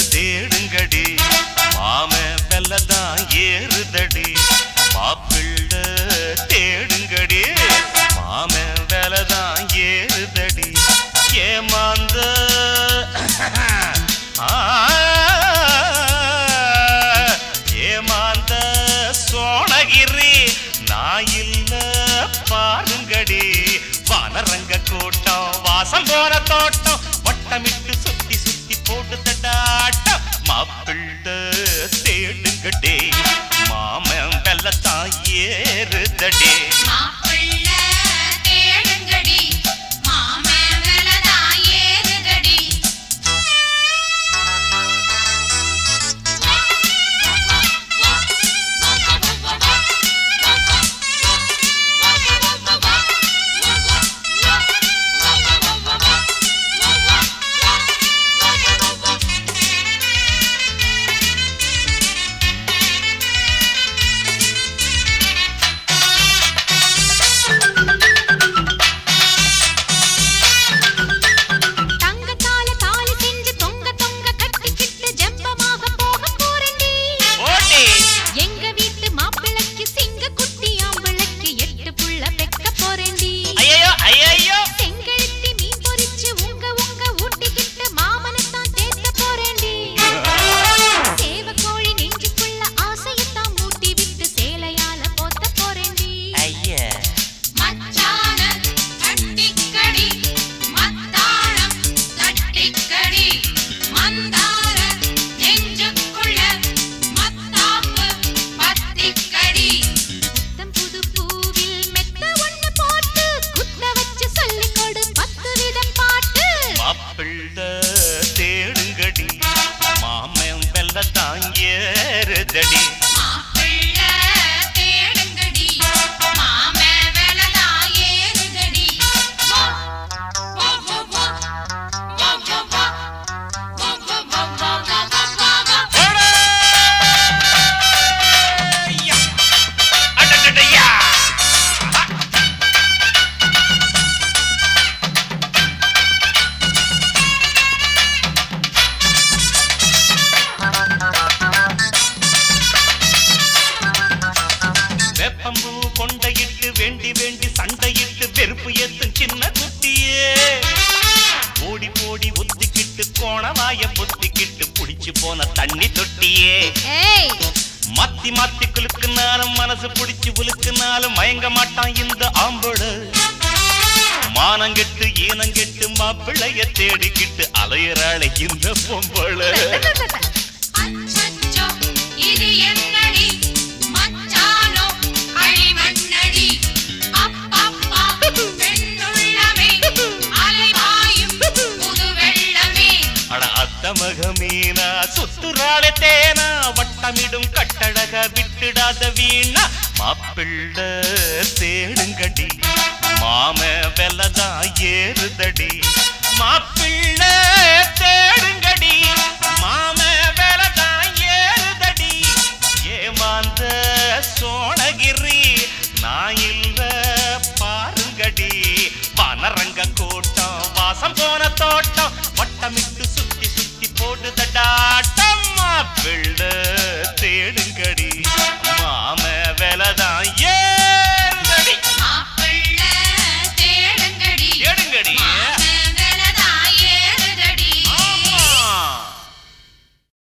தேடுங்கடி மாம வெல்லதான் ஏறுதடி மாப்பிள்ள தேடுங்கடி மாம வெலதான் ஏறுதடி ஏமாந்த ஆ, ஏமாந்த சோழகிரி நான் இல்ல பாருங்கடி வானரங்க கூட்டம் வாசம் போற தோட்டம் வட்டமிட்டு சுத்தி சுத்தி போட்டு தட்டாட்டம் மாப்பிள்ள தேடுங்கடே மாமன் வெள்ளத்தான் ஏறுதடே மாப்பிள்ள தேடுங்கடி மாமே மேலதான் ஏறுதடி தங்கத்தால தாலி செஞ்சு தொங்க தொங்க கட்டிக்கிட்டு ஜம்பமாக போக போறேன்டி ஓடி எங்க வீட்டு மாப்பிள்ளைக்கு சிங்க குட்டி ஆம்பிளைக்கு எட்டு புள்ள பெக்க போறேன்டி ஐயோ ஐயோ செங்கழுத்தி மீன் பொரிச்சு உங்க உங்க ஊட்டிக்கிட்டு மாமனைத்தான் தேத்த போறேன்டி சேவ கோழி நெஞ்சுக்குள்ள ஆசையத்தான் மூட்டி விட்டு சேலையால போத்த போறேன்டி ஐயா மச்சான தட்டிக்கடி மத்தாளம் தட்டிக்கடி மந்தார நெஞ்சுக்குள்ள மத்தாப்பு பத்திக்கடி புத்தம் புது பூவில் மெத்த ஒண்ணு போட்டு குத்த வச்சு சொல்லிக் கொடு பத்து விதம் பாட்டு மாப்பிள்ள தேடுங்கடி மாமன் வெள்ளத்தான் ஏறுதடி மாப்பிள்ள தேடுங்கடி மாமே வேலதான் ஏறுதடி வா வா வா வா வா வா வா வா வா வா வா வா வா வா ஐயா! அடடடய்யா! வேப்பம்பூ கொண்டையிட்டு வேண்டி வேண்டி சண்டையிட்டு வெறுப்பு ஏத்தும் சின்ன குட்டியே ஓடி போடி ஒத்திக்கிட்டு கோணவாய பொத்திக்கிட்டு புடிச்சு போன தண்ணி தொட்டியே ஏய் மாத்தி மாத்தி குலுக்குனாலும் மனசு பிடிச்சு உலுக்குனாலும் மயங்க மாட்டான் இந்த ஆம்பள மானங்கெட்டு ஈனங்கெட்டு மாப்பிள்ளைய தேடிக்கிட்டு அலையறாளை இந்த பொம்பள அச்சச்சோ இது என்னடி மச்சானோ அழிமண்ணடி அப்பப்பா பெண்ணுள்ளமே அலைபாயும் புது வெள்ளமே அட அத்தமக மீனா சுத்துறாளே தேனா வட்டமிடும் கட்டழக விட்டுடாத வீணா மாப்பிள்ள தேடுங்கடி மாம வெலதான் ஏறுதடி மாப்பிள்ள தேடுங்கடி